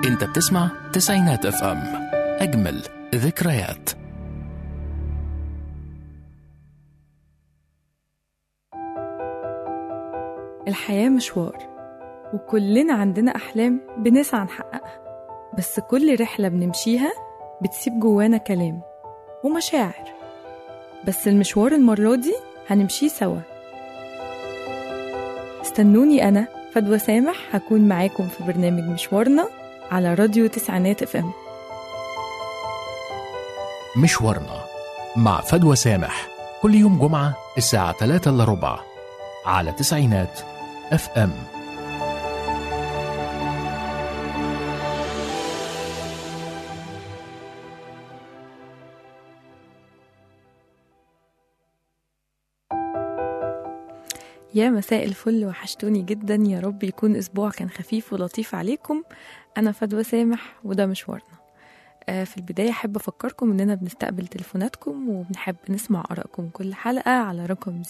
انت بتسمع تسعينات اف ام اجمل ذكريات الحياة مشوار وكلنا عندنا أحلام بنسعى نحققها بس كل رحلة بنمشيها بتسيب جوانا كلام ومشاعر بس المشوار المرة دي هنمشيه سوا استنوني أنا فدوى سامح هكون معاكم في برنامج مشوارنا على راديو تسعينات اف ام مشوارنا مع فدوى سامح كل يوم جمعة الساعة 3 إلا ربع على تسعينات اف ام يا مساء الفل وحشتوني جدا يا رب يكون اسبوع كان خفيف ولطيف عليكم انا فدوى سامح وده مشوارنا آه، في البداية أحب أفكركم إننا بنستقبل تليفوناتكم وبنحب نسمع آرائكم كل حلقة على رقم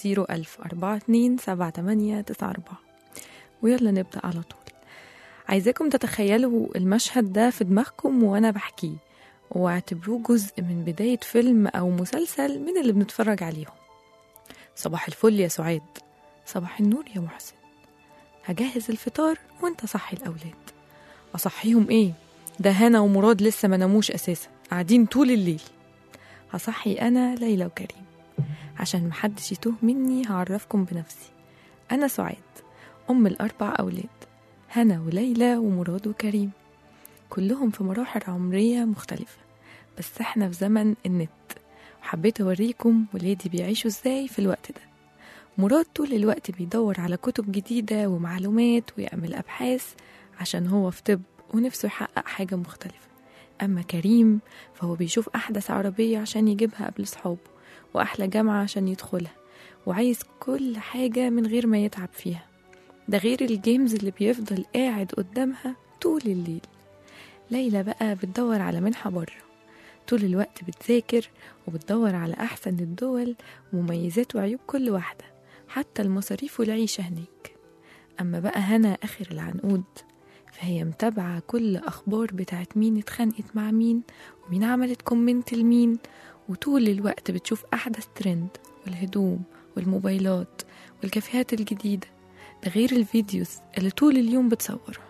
01042 ويلا نبدأ على طول عايزاكم تتخيلوا المشهد ده في دماغكم وأنا بحكيه واعتبروه جزء من بداية فيلم أو مسلسل من اللي بنتفرج عليهم صباح الفل يا سعاد صباح النور يا محسن هجهز الفطار وانت صحي الأولاد أصحيهم إيه؟ ده هنا ومراد لسه ما ناموش أساسا قاعدين طول الليل هصحي أنا ليلى وكريم عشان محدش يتوه مني هعرفكم بنفسي أنا سعاد أم الأربع أولاد هنا وليلى ومراد وكريم كلهم في مراحل عمرية مختلفة بس احنا في زمن النت وحبيت أوريكم ولادي بيعيشوا ازاي في الوقت ده مراد طول الوقت بيدور على كتب جديدة ومعلومات ويعمل أبحاث عشان هو في طب ونفسه يحقق حاجة مختلفة أما كريم فهو بيشوف أحدث عربية عشان يجيبها قبل صحابه وأحلى جامعة عشان يدخلها وعايز كل حاجة من غير ما يتعب فيها ده غير الجيمز اللي بيفضل قاعد قدامها طول الليل ليلى بقى بتدور على منحة بره طول الوقت بتذاكر وبتدور على أحسن الدول ومميزات وعيوب كل واحدة حتى المصاريف والعيشة هناك أما بقى هنا آخر العنقود فهي متابعة كل أخبار بتاعت مين اتخانقت مع مين ومين عملت كومنت لمين وطول الوقت بتشوف أحدث ترند والهدوم والموبايلات والكافيهات الجديدة ده غير الفيديوز اللي طول اليوم بتصورها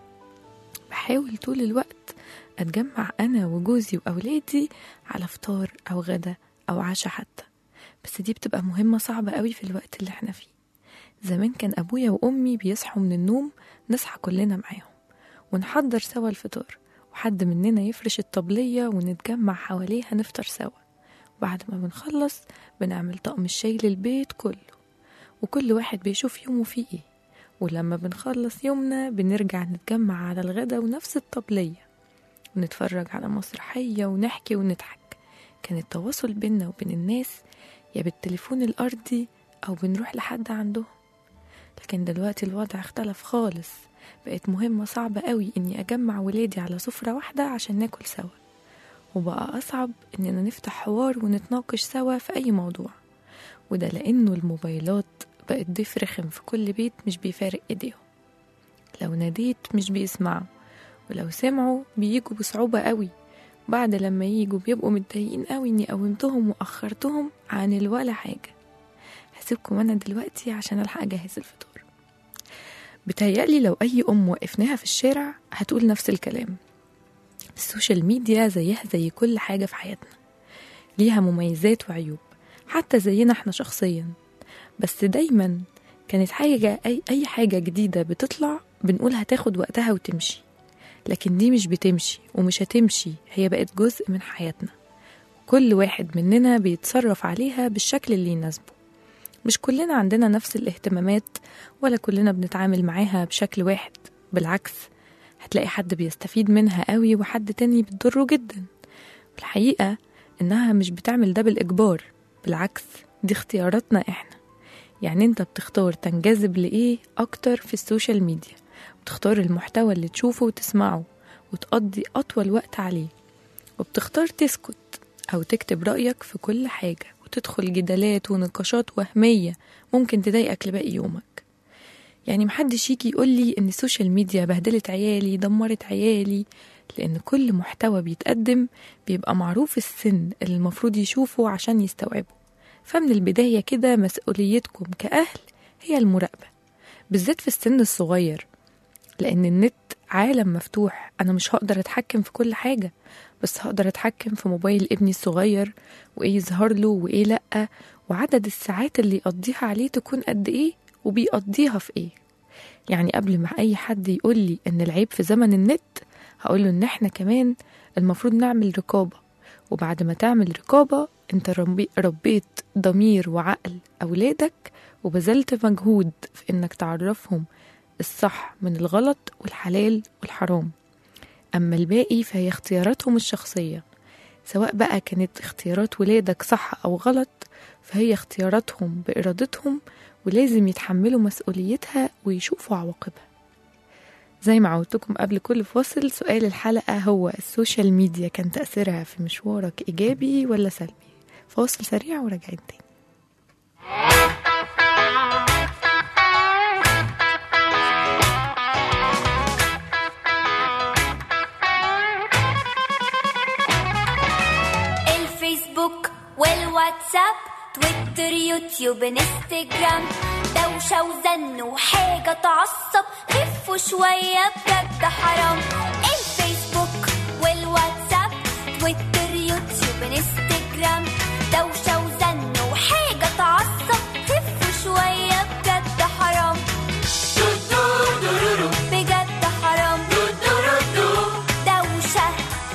بحاول طول الوقت أتجمع أنا وجوزي وأولادي على فطار أو غدا أو عشاء حتى بس دي بتبقى مهمة صعبة قوي في الوقت اللي احنا فيه زمان كان أبويا وأمي بيصحوا من النوم نصحى كلنا معاهم ونحضر سوا الفطار وحد مننا يفرش الطبلية ونتجمع حواليها نفطر سوا بعد ما بنخلص بنعمل طقم الشاي للبيت كله وكل واحد بيشوف يومه فيه ايه ولما بنخلص يومنا بنرجع نتجمع على الغدا ونفس الطبلية ونتفرج على مسرحية ونحكي ونضحك كان التواصل بينا وبين الناس يا بالتليفون الأرضي أو بنروح لحد عندهم لكن دلوقتي الوضع اختلف خالص بقت مهمة صعبة قوي إني أجمع ولادي على سفرة واحدة عشان ناكل سوا وبقى أصعب إننا نفتح حوار ونتناقش سوا في أي موضوع وده لأنه الموبايلات بقت ضيف رخم في كل بيت مش بيفارق إيديهم لو ناديت مش بيسمعوا ولو سمعوا بيجوا بصعوبة قوي بعد لما يجوا بيبقوا متضايقين قوي إني قومتهم وأخرتهم عن الولا حاجة هسيبكم أنا دلوقتي عشان ألحق أجهز الفطار بتهيألي لو أي أم وقفناها في الشارع هتقول نفس الكلام السوشيال ميديا زيها زي كل حاجة في حياتنا ليها مميزات وعيوب حتى زينا احنا شخصيا بس دايما كانت حاجة أي, أي حاجة جديدة بتطلع بنقول هتاخد وقتها وتمشي لكن دي مش بتمشي ومش هتمشي هي بقت جزء من حياتنا كل واحد مننا بيتصرف عليها بالشكل اللي يناسبه مش كلنا عندنا نفس الاهتمامات ولا كلنا بنتعامل معاها بشكل واحد بالعكس هتلاقي حد بيستفيد منها قوي وحد تاني بتضره جدا الحقيقة إنها مش بتعمل ده بالإجبار بالعكس دي اختياراتنا إحنا يعني أنت بتختار تنجذب لإيه أكتر في السوشيال ميديا بتختار المحتوى اللي تشوفه وتسمعه وتقضي أطول وقت عليه وبتختار تسكت أو تكتب رأيك في كل حاجة وتدخل جدالات ونقاشات وهمية ممكن تضايقك لباقي يومك يعني محدش يجي يقول لي ان السوشيال ميديا بهدلت عيالي دمرت عيالي لان كل محتوى بيتقدم بيبقى معروف السن اللي المفروض يشوفه عشان يستوعبه فمن البداية كده مسؤوليتكم كأهل هي المراقبة بالذات في السن الصغير لأن النت عالم مفتوح أنا مش هقدر أتحكم في كل حاجة بس هقدر أتحكم في موبايل ابني الصغير وإيه يظهر له وإيه لأ وعدد الساعات اللي يقضيها عليه تكون قد إيه وبيقضيها في إيه يعني قبل ما أي حد يقول لي إن العيب في زمن النت هقوله إن إحنا كمان المفروض نعمل رقابة وبعد ما تعمل رقابة انت ربي- ربيت ضمير وعقل أولادك وبذلت مجهود في إنك تعرفهم الصح من الغلط والحلال والحرام أما الباقي فهي اختياراتهم الشخصية سواء بقى كانت اختيارات ولادك صح أو غلط فهي اختياراتهم بإرادتهم ولازم يتحملوا مسؤوليتها ويشوفوا عواقبها زي ما عودتكم قبل كل فاصل سؤال الحلقة هو السوشيال ميديا كان تأثيرها في مشوارك إيجابي ولا سلبي فاصل سريع وراجعين تاني الفيسبوك والواتساب تويتر يوتيوب انستجرام دوشة وزن وحاجة تعصب خفوا شوية بجد حرام الفيسبوك والواتساب تويتر يوتيوب انستجرام دوشة وزن وحاجة تعصب خفوا شوية بجد حرام بجد حرام دوشة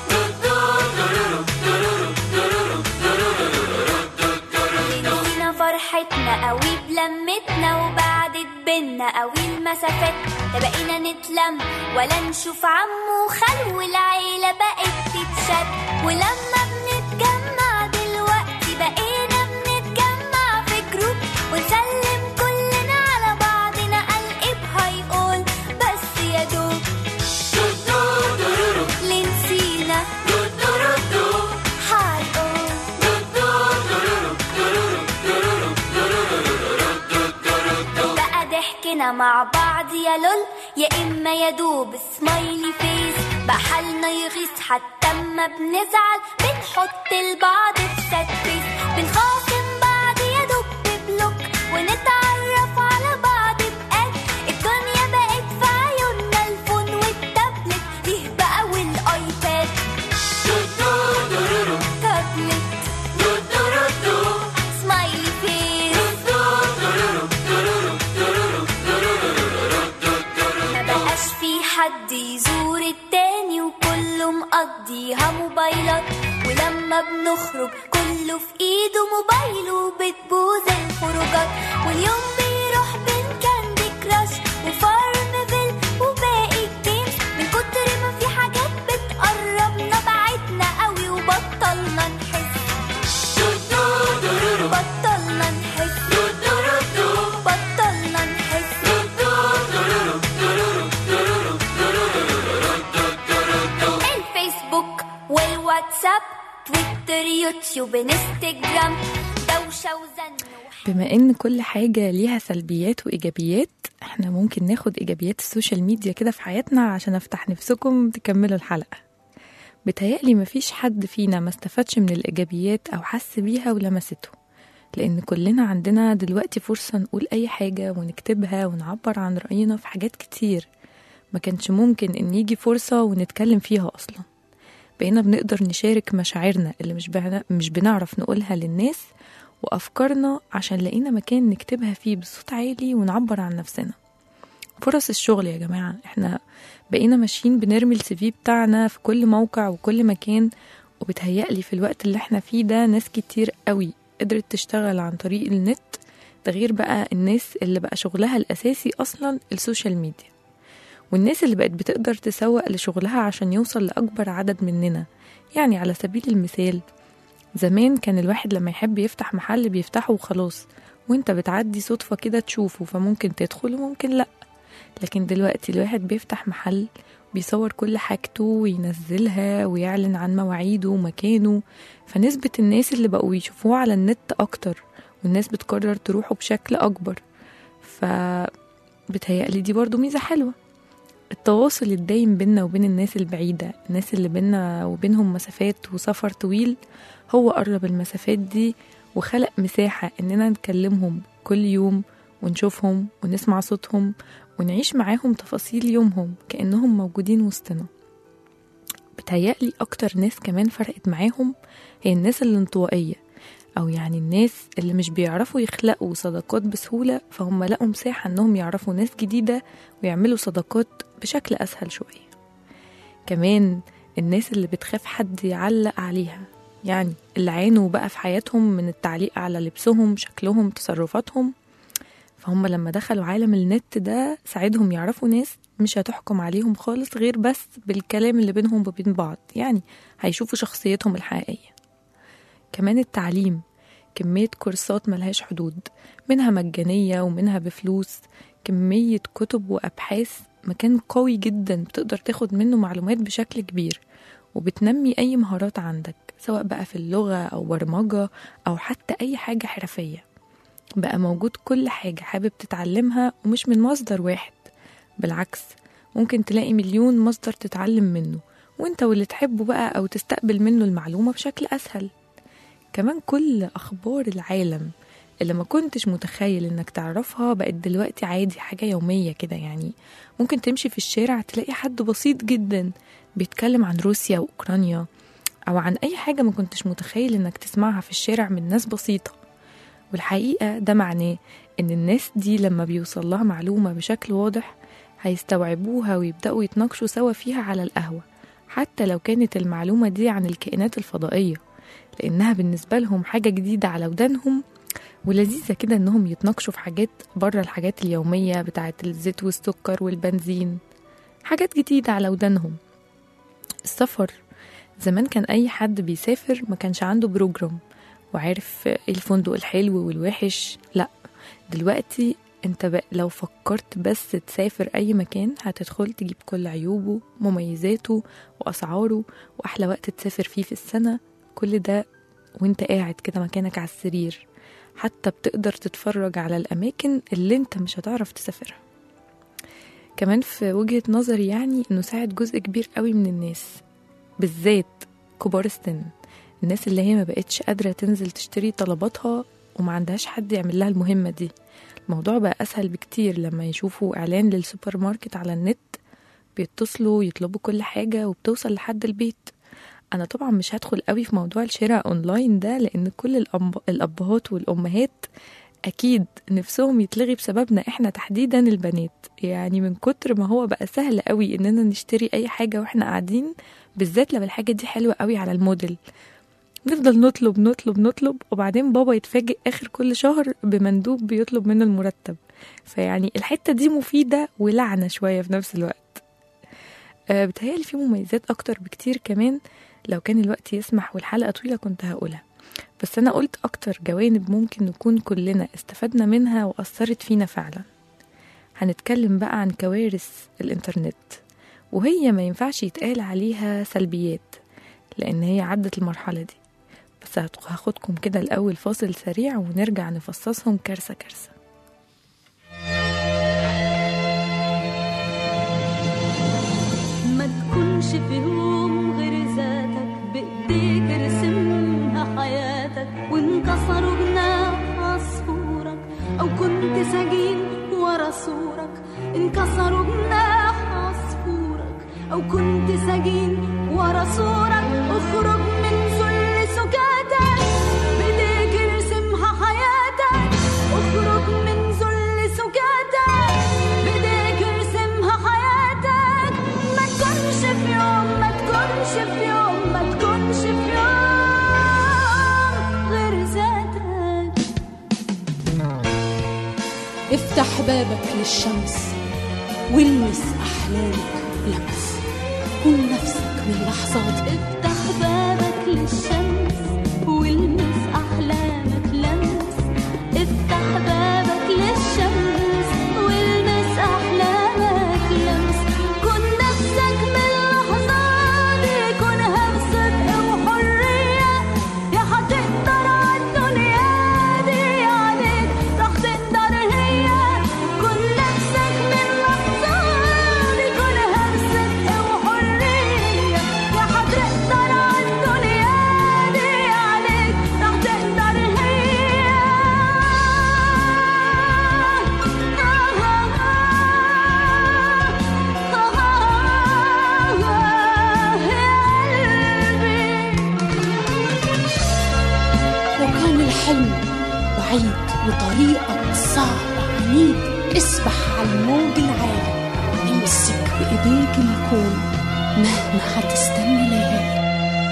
بنسينا فرحتنا قوي بلمتنا وبعدت بينا قوي المسافات لا بقينا نتلم ولا نشوف عمو وخال والعيلة بقت تتشد ولما بنتجمع دلوقتي بقينا بنتجمع في جروب ونسلم كلنا على بعضنا قلب هيقول بس يا دوب اللي نسينا هيقول بقى ضحكنا مع بعض يا لول يا اما يا دوب سمايلي فيس بقى حالنا يغيظ حتى اما بنزعل بنحط البعض في سات فيس بنخاصم بعض يا دوب ببلوك ونتعرف على بعض بقد الدنيا بقت في عيوننا الفون والتابلت ليه بقى والايباد تابلت سمايلي فيس ما بقاش في حد يزور التاني وكله مقضيها موبايلات ولما بنخرج كله في ايده موبايله وبتبوظ الخروجات واليوم بيروح بين كاندي كراش وفارمفيل وباقي الجيمز من كتر ما في حاجات بتقربنا بعدنا قوي وبطلنا نحس بطلنا نحس بطلنا نحس الفيسبوك والواتساب تويتر يوتيوب انستجرام دوشة وزن وح- بما ان كل حاجة ليها سلبيات وايجابيات احنا ممكن ناخد ايجابيات السوشيال ميديا كده في حياتنا عشان افتح نفسكم تكملوا الحلقة بتهيألي مفيش حد فينا ما استفادش من الايجابيات او حس بيها ولمسته لان كلنا عندنا دلوقتي فرصة نقول اي حاجة ونكتبها ونعبر عن رأينا في حاجات كتير ما كانش ممكن ان يجي فرصة ونتكلم فيها اصلا بقينا بنقدر نشارك مشاعرنا اللي مش بنا مش بنعرف نقولها للناس وأفكارنا عشان لقينا مكان نكتبها فيه بصوت عالي ونعبر عن نفسنا فرص الشغل يا جماعة احنا بقينا ماشيين بنرمي السي في بتاعنا في كل موقع وكل مكان وبتهيألي في الوقت اللي احنا فيه ده ناس كتير قوي قدرت تشتغل عن طريق النت ده غير بقى الناس اللي بقى شغلها الأساسي أصلا السوشيال ميديا والناس اللي بقت بتقدر تسوق لشغلها عشان يوصل لأكبر عدد مننا يعني على سبيل المثال زمان كان الواحد لما يحب يفتح محل بيفتحه وخلاص وانت بتعدي صدفة كده تشوفه فممكن تدخل وممكن لأ لكن دلوقتي الواحد بيفتح محل بيصور كل حاجته وينزلها ويعلن عن مواعيده ومكانه فنسبة الناس اللي بقوا يشوفوه على النت أكتر والناس بتقرر تروحه بشكل أكبر ف بتهيألي دي برضو ميزة حلوة التواصل الدايم بينا وبين الناس البعيدة الناس اللي بينا وبينهم مسافات وسفر طويل هو قرب المسافات دي وخلق مساحة إننا نكلمهم كل يوم ونشوفهم ونسمع صوتهم ونعيش معاهم تفاصيل يومهم كأنهم موجودين وسطنا بتهيألي أكتر ناس كمان فرقت معاهم هي الناس الانطوائية أو يعني الناس اللي مش بيعرفوا يخلقوا صداقات بسهولة فهم لقوا مساحة إنهم يعرفوا ناس جديدة ويعملوا صداقات بشكل أسهل شوية كمان الناس اللي بتخاف حد يعلق عليها يعني اللي عانوا بقى في حياتهم من التعليق على لبسهم شكلهم تصرفاتهم فهم لما دخلوا عالم النت ده ساعدهم يعرفوا ناس مش هتحكم عليهم خالص غير بس بالكلام اللي بينهم وبين بعض يعني هيشوفوا شخصيتهم الحقيقية كمان التعليم كمية كورسات ملهاش حدود منها مجانية ومنها بفلوس كمية كتب وأبحاث مكان قوي جدا بتقدر تاخد منه معلومات بشكل كبير وبتنمي أي مهارات عندك سواء بقى في اللغة أو برمجة أو حتى أي حاجة حرفية بقى موجود كل حاجة حابب تتعلمها ومش من مصدر واحد بالعكس ممكن تلاقي مليون مصدر تتعلم منه وانت واللي تحبه بقى أو تستقبل منه المعلومة بشكل أسهل كمان كل أخبار العالم اللي ما كنتش متخيل انك تعرفها بقت دلوقتي عادي حاجة يومية كده يعني ممكن تمشي في الشارع تلاقي حد بسيط جدا بيتكلم عن روسيا وأوكرانيا أو عن أي حاجة ما كنتش متخيل انك تسمعها في الشارع من ناس بسيطة والحقيقة ده معناه إن الناس دي لما بيوصل لها معلومة بشكل واضح هيستوعبوها ويبدأوا يتناقشوا سوا فيها على القهوة حتى لو كانت المعلومة دي عن الكائنات الفضائية لأنها بالنسبة لهم حاجة جديدة على ودانهم ولذيذة كده إنهم يتناقشوا في حاجات بره الحاجات اليومية بتاعة الزيت والسكر والبنزين حاجات جديدة على ودانهم السفر زمان كان أي حد بيسافر ما كانش عنده بروجرام وعارف ايه الفندق الحلو والوحش لا دلوقتي انت بقى لو فكرت بس تسافر اي مكان هتدخل تجيب كل عيوبه مميزاته واسعاره واحلى وقت تسافر فيه في السنة كل ده وانت قاعد كده مكانك على السرير حتى بتقدر تتفرج على الاماكن اللي انت مش هتعرف تسافرها كمان في وجهة نظري يعني انه ساعد جزء كبير قوي من الناس بالذات كبار السن الناس اللي هي ما بقتش قادرة تنزل تشتري طلباتها وما عندهاش حد يعمل لها المهمة دي الموضوع بقى أسهل بكتير لما يشوفوا إعلان للسوبر ماركت على النت بيتصلوا يطلبوا كل حاجة وبتوصل لحد البيت أنا طبعا مش هدخل قوي في موضوع الشراء أونلاين ده لأن كل الأب... الأبهات والأمهات أكيد نفسهم يتلغي بسببنا إحنا تحديدا البنات يعني من كتر ما هو بقى سهل قوي إننا نشتري أي حاجة وإحنا قاعدين بالذات لو الحاجة دي حلوة قوي على الموديل نفضل نطلب نطلب نطلب وبعدين بابا يتفاجئ آخر كل شهر بمندوب بيطلب منه المرتب فيعني الحتة دي مفيدة ولعنة شوية في نفس الوقت أه بتهيألي في مميزات أكتر بكتير كمان لو كان الوقت يسمح والحلقة طويلة كنت هقولها بس أنا قلت أكتر جوانب ممكن نكون كلنا استفدنا منها وأثرت فينا فعلا هنتكلم بقى عن كوارث الإنترنت وهي ما ينفعش يتقال عليها سلبيات لأن هي عدت المرحلة دي بس هاخدكم كده الأول فاصل سريع ونرجع نفصصهم كارثة كارثة ما تكونش في يوم غير ذاتك بإيديك ارسمها حياتك وانكسروا جناح عصفورك أو كنت سجين ورا سورك انكسروا جناح عصفورك أو كنت سجين ورا سورك اخرج من ذل سكاتك بإيديك ارسمها حياتك اخرج من ذل سكاتك بإيديك ارسمها حياتك ما تكونش في يوم ما تكونش في يوم ما تكونش في يوم غير ذاتك افتح بابك للشمس والمس أحلامك لمس كن نفسك من لحظات افتح بابك للشمس والمس احلامك لمس افتح بابك للشمس والمس احلامك لمس كن نفسك من اللحظات دي كونها بصدق وحريه يا هتقدر عالدنيا دي عليك راح تقدر هي كن نفسك الموج العالي امسك بإيديك الكون مهما هتستنى ليالي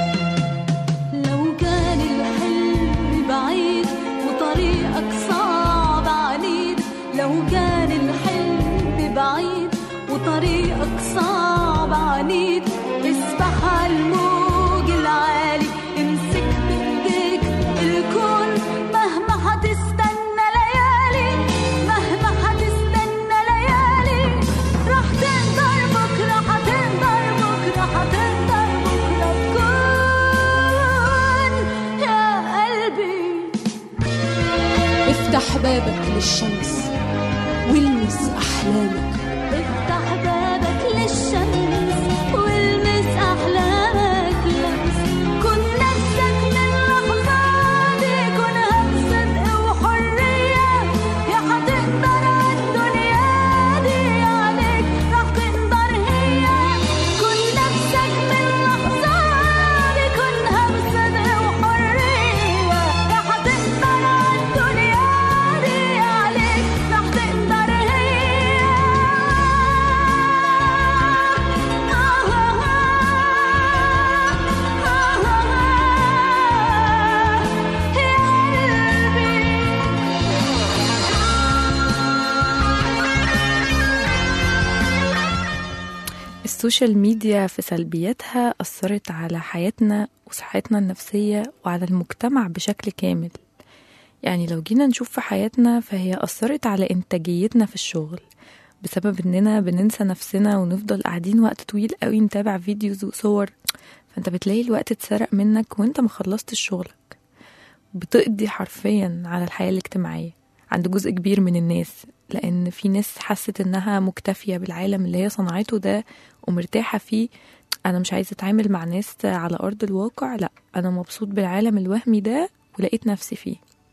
لو كان الحلم بعيد وطريقك صعب عنيد لو كان الحلم بعيد وطريقك صعب عنيد اسبح على الموج العالي امسك بايديك الكون مهما هتستنى ليالي مهما هتستنى ليالي راح تقدر بكره هتقدر بكره هتقدر بكره تكون يا قلبي افتح بابك للشمس والمس أحلامك افتح بابك للشمس والمس احلامك لمس كن نفسك من لحظة دي كن بصدق وحرية يا هتقدر عالدنيا دي عليك راح تقدر هي كن نفسك من لحظة دي كنها بصدق وحرية يا هتقدر عالدنيا دي عليك راح تقدر هي السوشيال ميديا في سلبياتها أثرت على حياتنا وصحتنا النفسية وعلى المجتمع بشكل كامل يعني لو جينا نشوف في حياتنا فهي أثرت على إنتاجيتنا في الشغل بسبب إننا بننسى نفسنا ونفضل قاعدين وقت طويل قوي نتابع فيديوز وصور فأنت بتلاقي الوقت اتسرق منك وانت مخلصتش شغلك بتقضي حرفيا على الحياة الاجتماعية عند جزء كبير من الناس لأن في ناس حست إنها مكتفية بالعالم اللي هي صنعته ده ومرتاحة فيه أنا مش عايزة أتعامل مع ناس على أرض الواقع لأ أنا مبسوط بالعالم الوهمي ده ولقيت نفسي فيه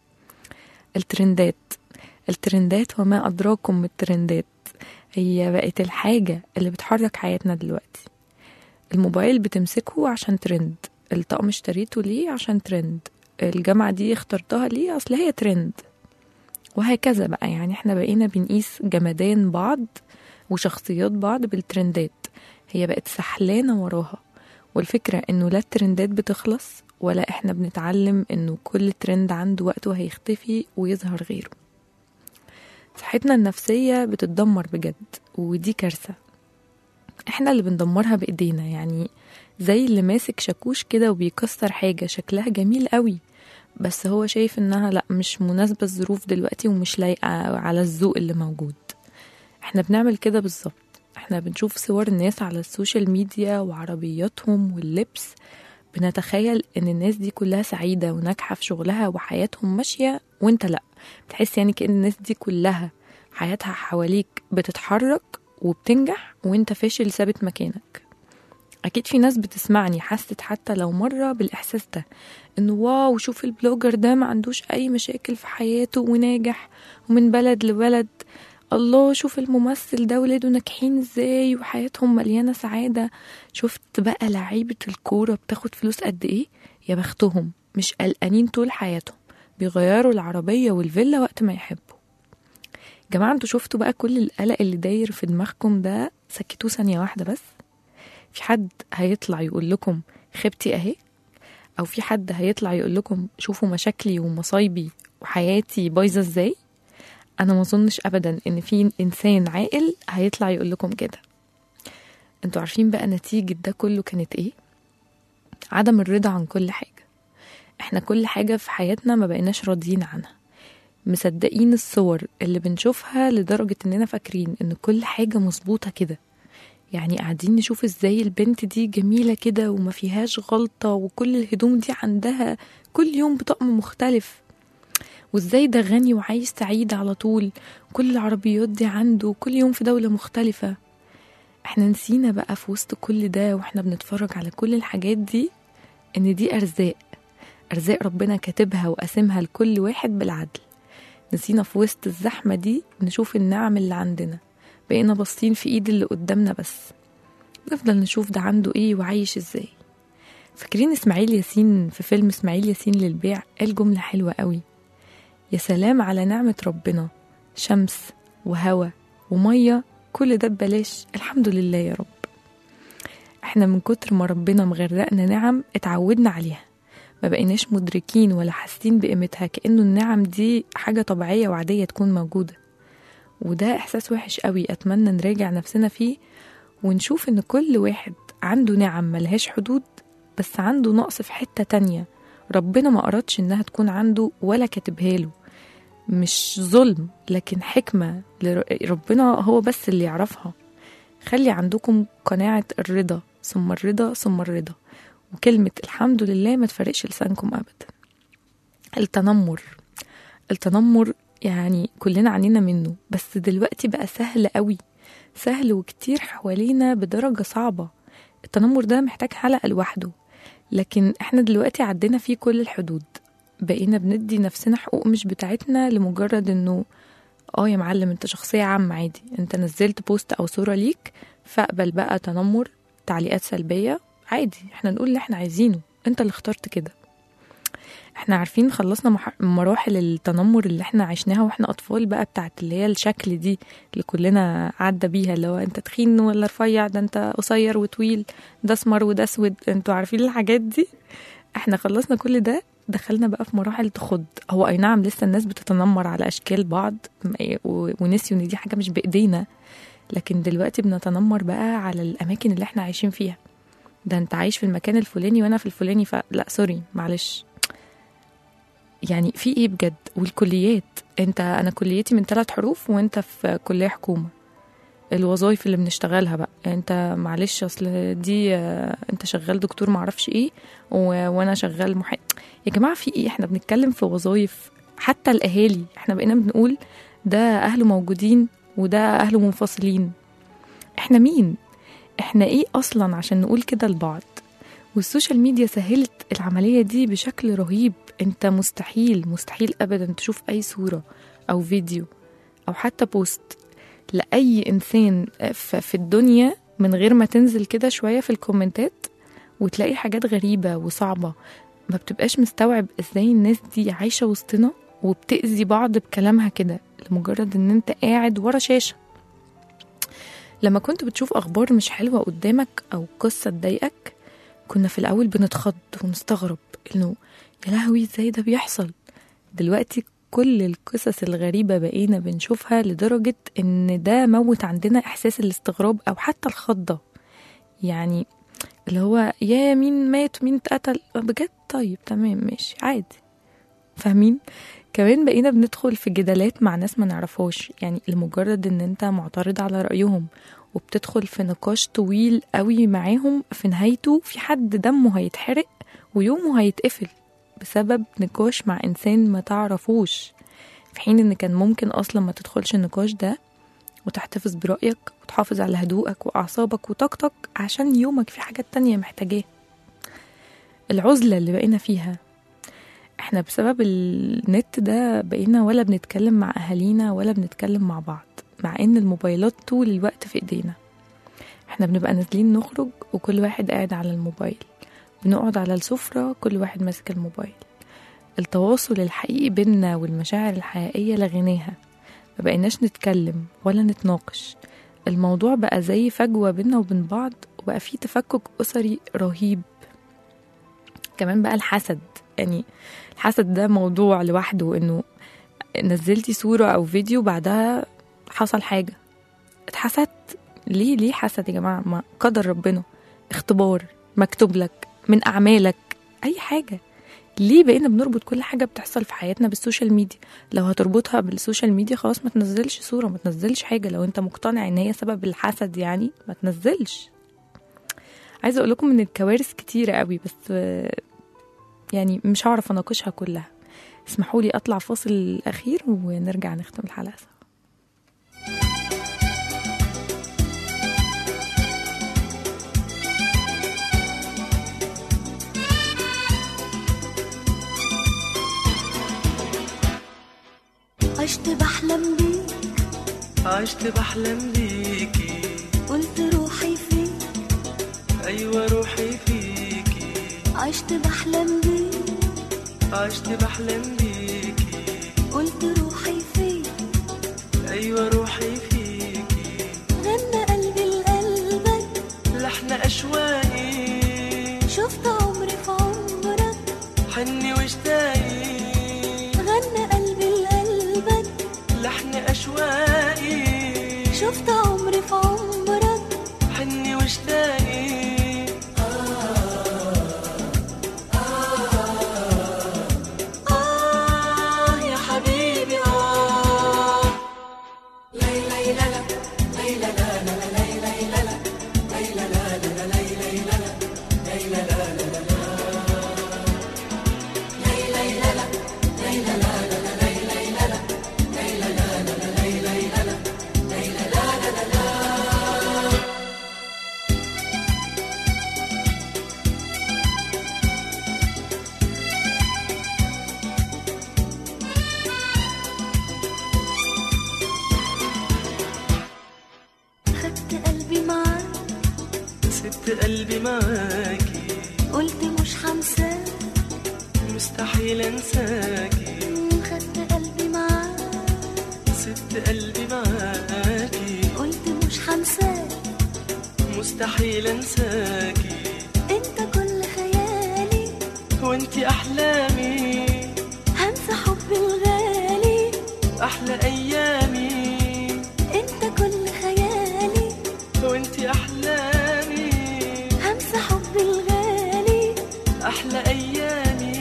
الترندات الترندات وما أدراكم الترندات هي بقت الحاجة اللي بتحرك حياتنا دلوقتي الموبايل بتمسكه عشان ترند الطقم اشتريته ليه عشان ترند الجامعة دي اخترتها ليه أصل هي ترند وهكذا بقى يعني احنا بقينا بنقيس جمدان بعض وشخصيات بعض بالترندات هي بقت سحلانة وراها والفكرة انه لا الترندات بتخلص ولا احنا بنتعلم انه كل ترند عنده وقته هيختفي ويظهر غيره صحتنا النفسية بتتدمر بجد ودي كارثة احنا اللي بندمرها بايدينا يعني زي اللي ماسك شاكوش كده وبيكسر حاجة شكلها جميل قوي بس هو شايف انها لا مش مناسبة الظروف دلوقتي ومش لايقة على الذوق اللي موجود احنا بنعمل كده بالظبط احنا بنشوف صور الناس على السوشيال ميديا وعربياتهم واللبس بنتخيل ان الناس دي كلها سعيدة وناجحة في شغلها وحياتهم ماشية وانت لا بتحس يعني كأن الناس دي كلها حياتها حواليك بتتحرك وبتنجح وانت فاشل ثابت مكانك اكيد في ناس بتسمعني حست حتى لو مره بالاحساس ده انه واو شوف البلوجر ده ما عندوش اي مشاكل في حياته وناجح ومن بلد لبلد الله شوف الممثل ده ولاده ناجحين ازاي وحياتهم مليانه سعاده شفت بقى لعيبه الكوره بتاخد فلوس قد ايه يا بختهم مش قلقانين طول حياتهم بيغيروا العربيه والفيلا وقت ما يحبوا جماعه انتوا شفتوا بقى كل القلق اللي داير في دماغكم ده سكتوه ثانيه واحده بس في حد هيطلع يقول لكم خيبتي اهي او في حد هيطلع يقول لكم شوفوا مشاكلي ومصايبي وحياتي بايظه ازاي انا ما اظنش ابدا ان في انسان عاقل هيطلع يقول لكم كده انتوا عارفين بقى نتيجه ده كله كانت ايه عدم الرضا عن كل حاجه احنا كل حاجه في حياتنا ما بقيناش راضيين عنها مصدقين الصور اللي بنشوفها لدرجه اننا فاكرين ان كل حاجه مظبوطه كده يعني قاعدين نشوف ازاي البنت دي جميلة كده وما فيهاش غلطة وكل الهدوم دي عندها كل يوم بطقم مختلف وازاي ده غني وعايش سعيد على طول كل العربيات دي عنده كل يوم في دولة مختلفة احنا نسينا بقى في وسط كل ده واحنا بنتفرج على كل الحاجات دي ان دي ارزاق ارزاق ربنا كاتبها وقاسمها لكل واحد بالعدل نسينا في وسط الزحمة دي نشوف النعم اللي عندنا بقينا باصين في ايد اللي قدامنا بس نفضل نشوف ده عنده ايه وعايش ازاي فاكرين اسماعيل ياسين في فيلم اسماعيل ياسين للبيع قال جملة حلوة قوي يا سلام على نعمة ربنا شمس وهوا ومية كل ده ببلاش الحمد لله يا رب احنا من كتر ما ربنا مغرقنا نعم اتعودنا عليها ما بقيناش مدركين ولا حاسين بقيمتها كأنه النعم دي حاجة طبيعية وعادية تكون موجودة وده إحساس وحش قوي أتمنى نراجع نفسنا فيه ونشوف إن كل واحد عنده نعم ملهاش حدود بس عنده نقص في حتة تانية ربنا ما أردش إنها تكون عنده ولا كاتبها له مش ظلم لكن حكمة لر- ربنا هو بس اللي يعرفها خلي عندكم قناعة الرضا ثم الرضا ثم الرضا وكلمة الحمد لله ما تفرقش لسانكم أبدا التنمر التنمر يعني كلنا عنينا منه بس دلوقتي بقى سهل قوي سهل وكتير حوالينا بدرجة صعبة التنمر ده محتاج حلقة لوحده لكن احنا دلوقتي عدينا فيه كل الحدود بقينا بندي نفسنا حقوق مش بتاعتنا لمجرد انه اه يا معلم انت شخصية عامة عادي انت نزلت بوست او صورة ليك فاقبل بقى تنمر تعليقات سلبية عادي احنا نقول اللي احنا عايزينه انت اللي اخترت كده احنا عارفين خلصنا مح- مراحل التنمر اللي احنا عشناها واحنا اطفال بقى بتاعت اللي هي الشكل دي اللي كلنا عدى بيها اللي هو انت تخين ولا رفيع ده انت قصير وطويل ده اسمر وده اسود انتوا عارفين الحاجات دي احنا خلصنا كل ده دخلنا بقى في مراحل تخض هو اي نعم لسه الناس بتتنمر على اشكال بعض م- و- ونسيوا ان دي حاجه مش بايدينا لكن دلوقتي بنتنمر بقى على الاماكن اللي احنا عايشين فيها ده انت عايش في المكان الفلاني وانا في الفلاني فلا سوري معلش يعني في ايه بجد والكليات انت انا كليتي من ثلاث حروف وانت في كليه حكومه الوظائف اللي بنشتغلها بقى انت معلش اصل دي آه، انت شغال دكتور معرفش ايه و- وانا شغال محامي يا جماعه في ايه احنا بنتكلم في وظائف حتى الاهالي احنا بقينا بنقول ده اهله موجودين وده اهله منفصلين احنا مين احنا ايه اصلا عشان نقول كده لبعض والسوشيال ميديا سهلت العملية دي بشكل رهيب انت مستحيل مستحيل ابدا تشوف اي صورة او فيديو او حتى بوست لأي انسان ف- في الدنيا من غير ما تنزل كده شوية في الكومنتات وتلاقي حاجات غريبة وصعبة ما بتبقاش مستوعب ازاي الناس دي عايشة وسطنا وبتأذي بعض بكلامها كده لمجرد ان انت قاعد ورا شاشة لما كنت بتشوف اخبار مش حلوة قدامك او قصة تضايقك كنا في الاول بنتخض ونستغرب انه يا لهوي ازاي ده بيحصل دلوقتي كل القصص الغريبة بقينا بنشوفها لدرجة ان ده موت عندنا احساس الاستغراب او حتى الخضة يعني اللي هو يا مين مات مين اتقتل بجد طيب تمام ماشي عادي فاهمين كمان بقينا بندخل في جدالات مع ناس ما نعرفهاش يعني لمجرد ان انت معترض على رأيهم وبتدخل في نقاش طويل قوي معاهم في نهايته في حد دمه هيتحرق ويومه هيتقفل بسبب نقاش مع انسان ما تعرفوش في حين ان كان ممكن اصلا ما تدخلش النقاش ده وتحتفظ برأيك وتحافظ على هدوءك وأعصابك وطاقتك عشان يومك في حاجات تانية محتاجاه العزلة اللي بقينا فيها احنا بسبب النت ده بقينا ولا بنتكلم مع أهالينا ولا بنتكلم مع بعض مع ان الموبايلات طول الوقت في ايدينا احنا بنبقى نازلين نخرج وكل واحد قاعد على الموبايل بنقعد على السفرة كل واحد ماسك الموبايل التواصل الحقيقي بينا والمشاعر الحقيقية لغيناها ما بقيناش نتكلم ولا نتناقش الموضوع بقى زي فجوة بينا وبين بعض وبقى فيه تفكك أسري رهيب كمان بقى الحسد يعني الحسد ده موضوع لوحده انه نزلتي صورة او فيديو بعدها حصل حاجة اتحسدت ليه ليه حسد يا جماعة ما قدر ربنا اختبار مكتوب لك من أعمالك أي حاجة ليه بقينا بنربط كل حاجة بتحصل في حياتنا بالسوشيال ميديا لو هتربطها بالسوشيال ميديا خلاص ما تنزلش صورة ما تنزلش حاجة لو انت مقتنع ان هي سبب الحسد يعني ما تنزلش عايزة اقول لكم ان الكوارث كتيرة قوي بس آه، يعني مش هعرف اناقشها كلها اسمحوا لي اطلع فاصل اخير ونرجع نختم الحلقة سوا عشت بحلم بيك عشت بحلم بيكي قلت روحي فيك أيوة روحي فيكي عشت بحلم بيك عشت بحلم بيكي قلت روحي فيك أيوة روحي فيكي في عمرك حني واشتاقي آه يا حبيبي آه خدت قلبي معاك سبت قلبي معاكي قلت مش هنساك مستحيل انساكي خدت قلبي معاك سبت قلبي معاكي قلت مش هنساك مستحيل انساكي انت كل خيالي وانتي احلامي هنسى حبي الغالي احلى ايامي انت كل خيالي وانتي احلامي هنسى حبي الغالي احلى ايامي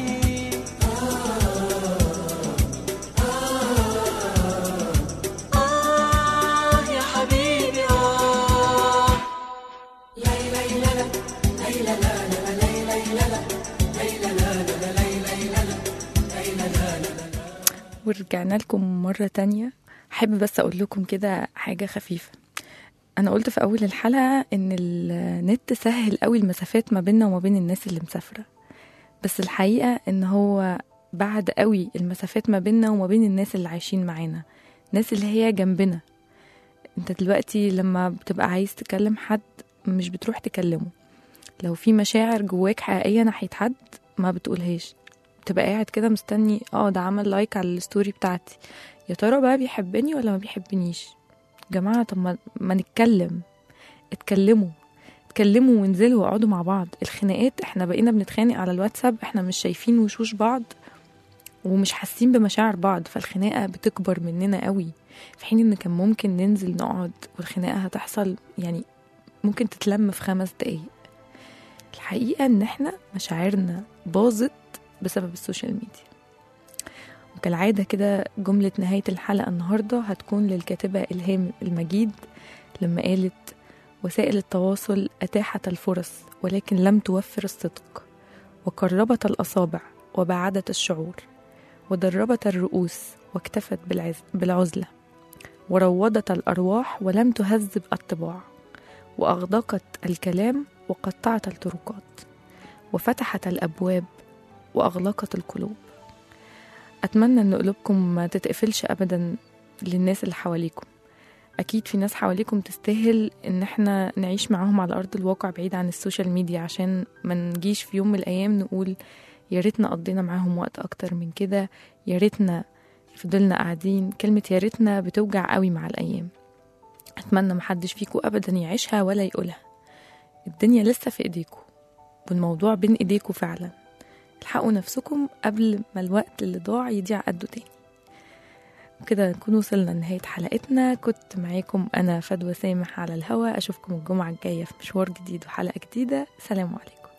آه يا حبيبي آه ورجعنا لكم مرة تانية أحب بس أقول لكم كده حاجة خفيفة أنا قلت في أول الحلقة إن النت سهل قوي المسافات ما بيننا وما بين الناس اللي مسافرة بس الحقيقة إن هو بعد قوي المسافات ما بيننا وما بين الناس اللي عايشين معانا الناس اللي هي جنبنا انت دلوقتي لما بتبقى عايز تكلم حد مش بتروح تكلمه لو في مشاعر جواك حقيقية ناحية حد ما بتقولهاش تبقى قاعد كده مستني اه ده عمل لايك على الستوري بتاعتي يا ترى بقى بيحبني ولا ما بيحبنيش جماعة طب ما, ما نتكلم اتكلموا اتكلموا وانزلوا واقعدوا مع بعض الخناقات احنا بقينا بنتخانق على الواتساب احنا مش شايفين وشوش بعض ومش حاسين بمشاعر بعض فالخناقة بتكبر مننا قوي في حين ان كان ممكن ننزل نقعد والخناقة هتحصل يعني ممكن تتلم في خمس دقايق الحقيقة ان احنا مشاعرنا باظت بسبب السوشيال ميديا وكالعادة كده جملة نهاية الحلقة النهاردة هتكون للكاتبة إلهام المجيد لما قالت وسائل التواصل أتاحت الفرص ولكن لم توفر الصدق وقربت الأصابع وبعدت الشعور ودربت الرؤوس واكتفت بالعز بالعزلة وروضت الأرواح ولم تهذب الطباع وأغدقت الكلام وقطعت الطرقات وفتحت الأبواب وأغلقت القلوب أتمنى أن قلوبكم ما تتقفلش أبدا للناس اللي حواليكم أكيد في ناس حواليكم تستاهل إن احنا نعيش معاهم على أرض الواقع بعيد عن السوشيال ميديا عشان ما نجيش في يوم من الأيام نقول يا ريتنا قضينا معاهم وقت أكتر من كده يا ريتنا فضلنا قاعدين كلمة يا ريتنا بتوجع قوي مع الأيام أتمنى محدش فيكم أبدا يعيشها ولا يقولها الدنيا لسه في إيديكم والموضوع بين إيديكم فعلا الحقوا نفسكم قبل ما الوقت اللي ضاع يضيع قده تاني وكده نكون وصلنا لنهاية حلقتنا كنت معاكم أنا فدوى سامح على الهوا أشوفكم الجمعة الجاية في مشوار جديد وحلقة جديدة سلام عليكم